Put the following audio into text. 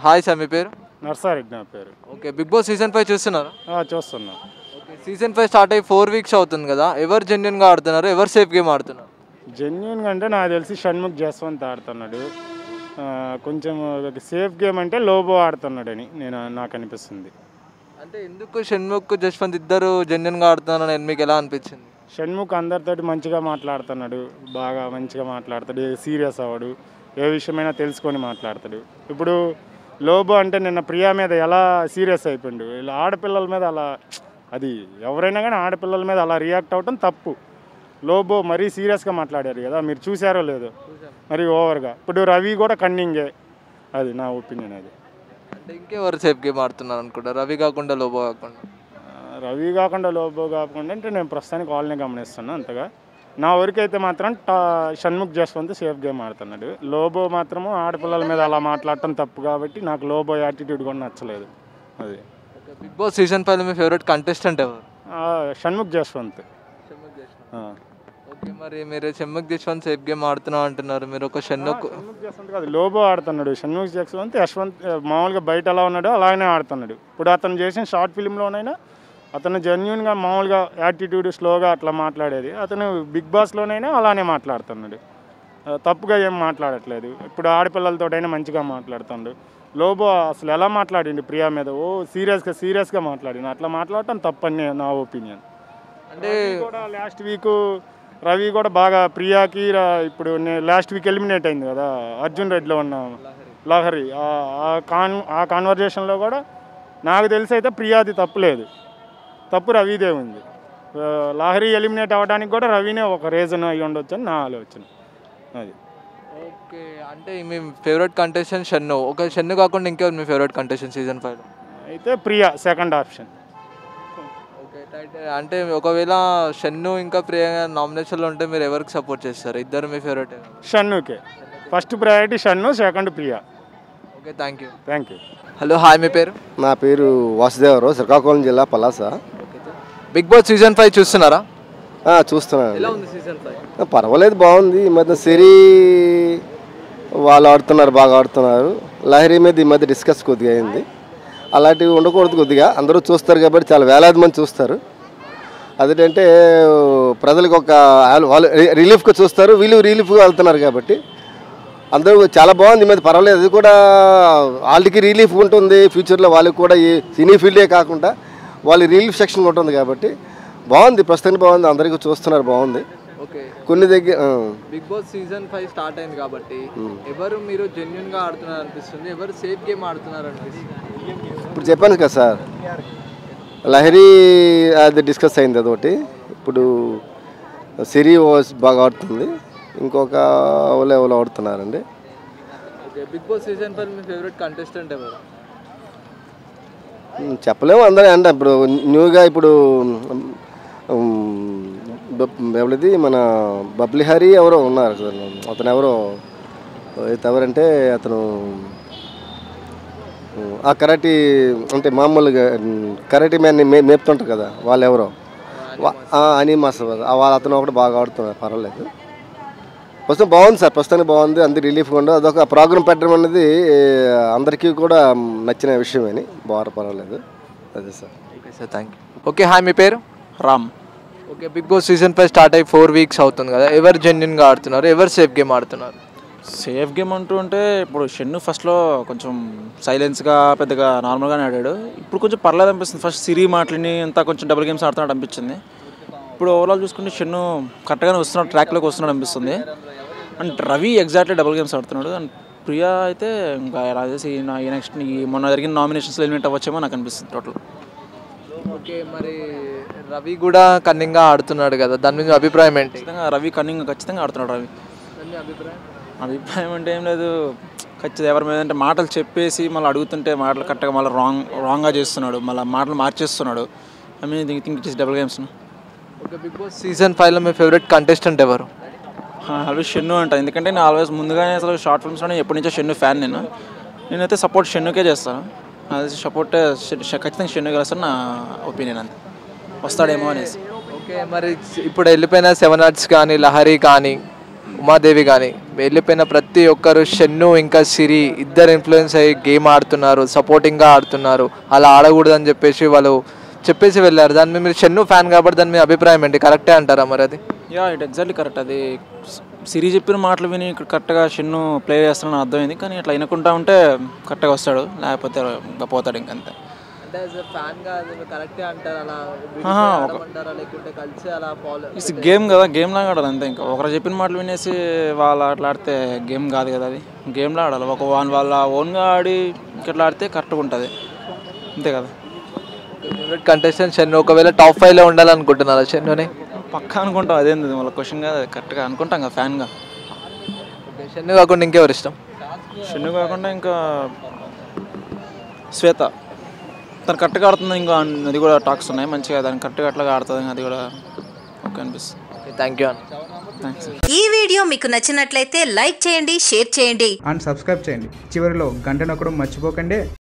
Hi sir మీ పేరు నర్సారెడ్డి నా పేరు okay Big Boss season five చూస్తున్నారా ఆ, చూస్తున్నా ఓకే సీజన్ ఫైవ్ స్టార్ట్ అయ్యి ఫోర్ వీక్స్ అవుతుంది కదా ఎవరు జెన్యున్గా ఆడుతున్నారు ఎవరు సేఫ్ గేమ్ ఆడుతున్నారు జెన్యున్గా అంటే నాకు తెలిసి షణ్ముఖ్ జస్వంత్ ఆడుతున్నాడు ఆ, కొంచెం సేఫ్ గేమ్ అంటే లోబో ఆడుతున్నాడని నేను నాకు అనిపిస్తుంది అంటే ఎందుకు షణ్ముఖ్ జశ్వంత్ ఇద్దరు జెన్యున్గా ఆడుతున్నారని మీకు ఎలా అనిపించింది షణ్ముఖ్ అందరితోటి మంచిగా మాట్లాడుతున్నాడు బాగా మంచిగా మాట్లాడతాడు సీరియస్ అవ్వడు ఏ విషయమైనా తెలుసుకొని మాట్లాడతాడు ఇప్పుడు లోబో అంటే నిన్న ప్రియా మీద ఎలా సీరియస్ అయిపోయిండు ఇలా ఆడపిల్లల మీద అలా అది ఎవరైనా కానీ ఆడపిల్లల మీద అలా రియాక్ట్ అవ్వటం తప్పు లోబో మరీ సీరియస్గా మాట్లాడారు కదా మీరు చూసారో లేదో మరి ఓవర్గా ఇప్పుడు రవి కూడా కన్నింగే అది నా ఒపీనియన్ అది అంటే ఇంకెవరు సేఫ్ గేమ్ ఆడుతున్నారు అనుకుంటా రవి కాకుండా లోబో కాకుండా ఆ, రవి కాకుండా లోబో కాకుండా అంటే నేను ప్రస్తుతానికి వాళ్ళని గమనిస్తున్నా అంతగా నా వరకైతే మాత్రం టా షణ్ముఖ్ జస్వంత్ సేఫ్ గేమ్ ఆడుతున్నాడు లోబో మాత్రము ఆడపిల్లల మీద అలా మాట్లాడటం తప్పు కాబట్టి నాకు లోబో యాటిట్యూడ్ కూడా నచ్చలేదు అది ఓకే బిగ్ బాస్ సీజన్ ఫైవ్లో మీ ఫేవరెట్ కంటెస్టెంట్ ఎవరు ఆ, షణ్ముఖ్ జస్వంత్ షణ్ముఖ్ జశ్వంత్ ఆ. ఓకే మరి మీరు షణ్ముఖ్ జశ్వంత్ సేఫ్ గేమ్ ఆడుతున్నాం అంటున్నారు మీరు ఒక షణ్ముఖ్ షణ్ముఖ్ జస్వంత్ కాదు లోబో ఆడుతున్నాడు షణ్ముఖ్ జస్వంత్ యశ్వంత్ ఆ, మామూలుగా బయట ఎలా ఉన్నాడో అలానే ఆడుతున్నాడు ఇప్పుడు అతను చేసిన షార్ట్ ఫిల్మ్లోనైనా అతను జెన్యున్గా మామూలుగా యాటిట్యూడ్ స్లోగా అట్లా మాట్లాడేది అతను బిగ్ బాస్లోనైనా అలానే మాట్లాడుతున్నాడు ఆ, తప్పుగా ఏం మాట్లాడట్లేదు ఇప్పుడు ఆడపిల్లలతోటైనా మంచిగా మాట్లాడుతుండు లోబో అసలు ఎలా మాట్లాడిండు ప్రియా మీద ఓ సీరియస్గా సీరియస్గా మాట్లాడిండు అట్లా మాట్లాడటం తప్పని నా ఒపీనియన్ అంటే కూడా లాస్ట్ వీక్ రవి కూడా బాగా ప్రియాకి రా- ఇప్పుడు లాస్ట్ వీక్ ఎలిమినేట్ అయింది కదా అర్జున్ రెడ్డిలో ఉన్న లహరి ఆ- ఆ కాన్ ఆ కాన్వర్జేషన్లో కూడా నాకు తెలిసి అయితే ప్రియాది తప్పులేదు తప్పు రవిదే ఉంది ఆ, లహరి ఎలిమినేట్ అవ్వడానికి కూడా రవినే ఒక రీజన్ అయి ఉండొచ్చు అని నా ఆలోచన అది ఓకే అంటే మీ ఫేవరెట్ కంటెస్టెంట్ షన్ను ఒక షన్ను కాకుండా ఇంకెవరు మీ ఫేవరెట్ కంటెస్టెంట్ సీజన్ ఫైవ్లో అయితే Priya second option okay right. అంటే ఒకవేళ షన్ను ఇంకా ప్రియ నామినేషన్లో ఉంటే మీరు ఎవరికి సపోర్ట్ చేస్తారు ఇద్దరు మీ ఫేవరెట్ షన్నుకే first priority Shannu second Priya okay thank you thank you hello hi మీ పేరు నా పేరు వాసుదేవరావు శ్రీకాకుళం జిల్లా Palasa Big Boss season five చూస్తున్నారా ఆ, చూస్తున్నాను ఎలా ఉంది సీజన్ ఫైవ్ పర్వాలేదు బాగుంది ఈ మధ్య సిరి వాళ్ళు ఆడుతున్నారు బాగా ఆడుతున్నారు లహరి మీద ఈ మధ్య డిస్కస్ కొద్దిగా అయింది అలాంటివి ఉండకూడదు కొద్దిగా అందరూ చూస్తారు కాబట్టి చాలా వేలాది మంది చూస్తారు అదేంటంటే ప్రజలకు ఒక వాళ్ళు రిలీఫ్గా చూస్తారు వీళ్ళు రిలీఫ్గా వెళ్తున్నారు కాబట్టి అందరూ చాలా బాగుంది ఈ మీద పర్వాలేదు అది కూడా వాళ్ళకి రిలీఫ్ ఉంటుంది ఫ్యూచర్లో వాళ్ళకి కూడా ఈ సినీ ఫీల్డే కాకుండా వాళ్ళ రిలీఫ్ సెక్షన్ ఉంటుంది కాబట్టి బాగుంది ప్రస్తుతానికి బాగుంది అందరికీ చూస్తున్నారు బాగుంది ఓకే కొన్ని దగ్గర ఆ, Big Boss season five start అయింది కాబట్టి ఎవరు మీరు జెన్యున్ గా ఆడుతున్నారు అనిపిస్తుంది ఎవరు సేఫ్ గేమ్ ఆడుతున్నారు అనిపిస్తుంది ఇప్పుడు చెప్పాను కదా సార్ లహరి అది డిస్కస్ అయింది అదొకటి ఇప్పుడు సిరి వాస్ బాగా ఆడుతుంది ఇంకొక ఎవరో ఎవరో ఆడుతున్నారండి okay Big Boss season five మీ ఫేవరెట్ కంటెస్టెంట్ ఎవరు ఉమ్, చెప్పలేము అందరూ అంటే ఇప్పుడు న్యూగా ఇప్పుడు ఉమ్, బబ్- ఎవరిది మన బబ్లి హరి ఎవరో ఉన్నారు అసలు. అతను ఎవరో అయితే ఎవరంటే అతను ఉమ్, ఆ కరాటీ అంటే మామూలుగా ఉమ్, కరాటీ మ్యాన్ మే మేపుతుంటారు కదా వాళ్ళు ఎవరో వా- ఆ, అని మాస్టర్ వాళ్ళు అతను ఒకటి బాగా ఆడుతున్నారు పర్వాలేదు ప్రస్తుతం బాగుంది సార్ ప్రస్తుతానికి బాగుంది అందరు రిలీఫ్గా ఉండదు అదొక ప్రోగ్రామ్ పెట్టడం అనేది అందరికీ కూడా నచ్చిన విషయమని బాగా పర్వాలేదు అదే sir okay sir thank you okay hi మీ పేరు Ram okay Big Boss season five start అయ్యి ఫోర్ వీక్స్ అవుతుంది కదా ఎవరు జెన్యున్ గా ఆడుతున్నారు ఎవరు సేఫ్ గేమ్ ఆడుతున్నారు సేఫ్ గేమ్ అంటూ ఉంటే ఇప్పుడు షెన్ను ఫస్ట్లో కొంచెం సైలెన్స్గా పెద్దగా నార్మల్గానే ఆడాడు ఇప్పుడు కొంచెం పర్లేదు అనిపిస్తుంది ఫస్ట్ సిరి మాటలని అంతా కొంచెం డబుల్ గేమ్స్ ఆడుతున్నాడు అనిపించింది ఇప్పుడు ఓవరాల్ చూసుకుంటే షెన్ను కరెక్ట్గానే వస్తున్నాడు ట్రాక్లోకి వస్తున్నాడు అనిపిస్తుంది and Ravi exactly double games ఆడుతున్నాడు అండ్ ప్రియా అయితే ఇంకా ఎలా చేసి ఈ నెక్స్ట్ ఈ మొన్న జరిగిన నామినేషన్స్లో ఎలిమినేట్ అవ్వచ్చేమో నాకు అనిపిస్తుంది టోటల్ ఓకే మరి రవి కూడా కన్నింగా ఆడుతున్నాడు కదా దాని మీద అభిప్రాయం ఏంటి ఖచ్చితంగా రవి కన్నింగ్ ఖచ్చితంగా ఆడుతున్నాడు రవి దాని అభిప్రాయం అభిప్రాయం అంటే ఏం లేదు ఖచ్చితంగా ఎవరి మీద అంటే మాటలు చెప్పేసి మళ్ళీ అడుగుతుంటే మాటలు కరెక్ట్గా మళ్ళీ రాంగ్ రాంగ్గా చేస్తున్నాడు మళ్ళీ మాటలు మార్చేస్తున్నాడు I mean think think it double games okay Big Boss season ఫైవ్లో మీ ఫేవరెట్ కంటెస్టెంట్ ఎవరు ఆల్వేస్ షెన్ను అంట ఎందుకంటే నేను ఆల్వేస్ ముందుగానే అసలు షార్ట్ ఫిల్మ్స్లోనే ఎప్పటి నుంచో షెన్ను ఫ్యాన్ నేను నేనైతే సపోర్ట్ షెన్నుకే చేస్తాను అది సపోర్ట్ ఖచ్చితంగా షెన్ను గెలుస్తాను నా ఒపీనియన్ అంతే వస్తాడేమో అనేసి ఓకే మరి ఇప్పుడు వెళ్ళిపోయిన సెవెన్ ఆర్ట్స్ కానీ లహరి కానీ ఉమాదేవి కానీ వెళ్ళిపోయిన ప్రతి ఒక్కరు షెన్ను ఇంకా సిరి ఇద్దరు ఇన్ఫ్లుయెన్స్ అయ్యి గేమ్ ఆడుతున్నారు సపోర్టింగ్గా ఆడుతున్నారు అలా ఆడకూడదని చెప్పేసి వాళ్ళు చెప్పేసి వెళ్ళారు దాని మీద మీరు షెన్ను ఫ్యాన్ కాబట్టి దాని మీద అభిప్రాయం ఏంటి కరెక్టే అంటారా మరి అది యా ఇట్ ఎగ్జాక్ట్లీ కరెక్ట్ అది సిరి చెప్పిన మాటలు విని ఇక్కడ కరెక్ట్గా షెన్ను ప్లే చేస్తానని అర్థమైంది కానీ ఇట్లా వినకుండా ఉంటే కరెక్ట్గా వస్తాడు లేకపోతే ఇంకా పోతాడు ఇంకంతే అంటే ఫ్యాన్గా కరెక్టే అంటారు అలా ఆహా, ఒక- లేకుంటే కలిసి అలా ఫాలో ఇది గేమ్ కదా గేమ్ లాగా ఆడాలి అంతే ఇంకా ఒకరు చెప్పిన మాటలు వినేసి వాళ్ళు అట్లా ఆడితే గేమ్ కాదు కదా అది గేమ్లా ఆడాలి ఒక వాళ్ళ వాళ్ళ ఓన్గా ఆడి ఇంకెట్లా ఆడితే కరెక్ట్గా ఉంటుంది అంతే కదా ఫేవరెట్ కంటెస్టెంట్ షెన్ను ఒకవేళ టాప్ ఫైవ్లో ఉండాలనుకుంటున్నారా షెన్నుని పక్కా అనుకుంటాం అదేంది వాళ్ళ క్వశ్చన్ కాదు కరెక్ట్గా అనుకుంటాం కదా ఫ్యాన్గా ఓకే, షెన్ను కాకుండా ఇంకెవరు ఇష్టం షెన్ను కాకుండా ఇంకా శ్వేత తను కరెక్ట్గా ఆడుతుంది ఇంకా అది కూడా టాక్స్ ఉన్నాయి మంచిగా దాన్ని కరెక్ట్గా అట్లాగా ఆడుతుంది అది కూడా ఓకే అనిపిస్తుంది ఓకే థ్యాంక్ యూ అన్న థ్యాంక్స్ ఈ వీడియో మీకు నచ్చినట్లయితే లైక్ చేయండి షేర్ చేయండి అండ్ సబ్స్క్రైబ్ చేయండి చివరిలో గంట నొక్కడం మర్చిపోకండి